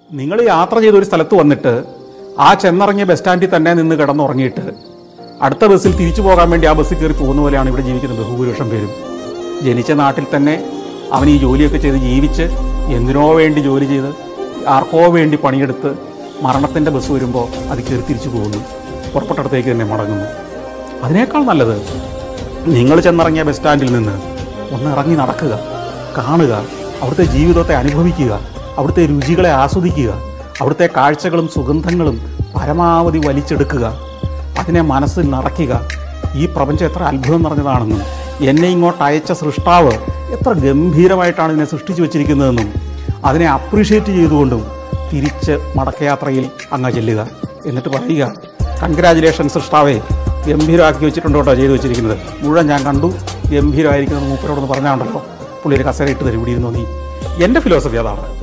നിങ്ങൾ യാത്ര ചെയ്ത ഒരു സ്ഥലത്ത് വന്നിട്ട് ആ ചെന്നിറങ്ങിയ ബസ് സ്റ്റാൻഡിൽ തന്നെ നിന്ന് കിടന്നുറങ്ങിയിട്ട് അടുത്ത ബസ്സിൽ തിരിച്ചു പോകാൻ വേണ്ടി ആ ബസ്സിൽ കയറി പോകുന്ന പോലെയാണ് ഇവിടെ ജീവിക്കുന്ന ബഹുഭൂരിപക്ഷം പേരും ജനിച്ച നാട്ടിൽ തന്നെ അവൻ ഈ ജോലിയൊക്കെ ചെയ്ത് ജീവിച്ച് എന്തിനോ വേണ്ടി ജോലി ചെയ്ത് ആർക്കോ വേണ്ടി പണിയെടുത്ത് മരണത്തിൻ്റെ ബസ് വരുമ്പോൾ അത് കയറി തിരിച്ചു പോകുന്നു പുറപ്പെട്ടടത്തേക്ക് തന്നെ മടങ്ങുന്നു അതിനേക്കാൾ നല്ലത് നിങ്ങൾ ചെന്നിറങ്ങിയ ബസ് സ്റ്റാൻഡിൽ നിന്ന് ഒന്ന് ഇറങ്ങി നടക്കുക കാണുക അവിടുത്തെ ജീവിതത്തെ അനുഭവിക്കുക അവിടുത്തെ രുചികളെ ആസ്വദിക്കുക അവിടുത്തെ കാഴ്ചകളും സുഗന്ധങ്ങളും പരമാവധി വലിച്ചെടുക്കുക അതിനെ മനസ്സിൽ നിറയ്ക്കുക ഈ പ്രപഞ്ചം എത്ര അത്ഭുതം നിറഞ്ഞതാണെന്നും എന്നെ ഇങ്ങോട്ട് അയച്ച സൃഷ്ടാവ് എത്ര ഗംഭീരമായിട്ടാണ് ഇതിനെ സൃഷ്ടിച്ചു വെച്ചിരിക്കുന്നതെന്നും അതിനെ അപ്രീഷിയേറ്റ് ചെയ്തുകൊണ്ടും തിരിച്ച് മടക്കയാത്രയിൽ അങ്ങ് ചെല്ലുക എന്നിട്ട് പറയുക കൺഗ്രാജുലേഷൻ സൃഷ്ടാവേ ഗംഭീരമാക്കി വെച്ചിട്ടുണ്ട് കേട്ടോ ചെയ്തു വെച്ചിരിക്കുന്നത് മുഴുവൻ ഞാൻ കണ്ടു ഗംഭീരമായിരിക്കുന്നത് മൂപ്പരോടൊന്ന് പറഞ്ഞാണ്ടല്ലോ പുള്ളി ഒരു കസേര ഇട്ട് തരും ഇവിടെ ഇരുന്നോ നീ എൻ്റെ ഫിലോസഫി അതാണ്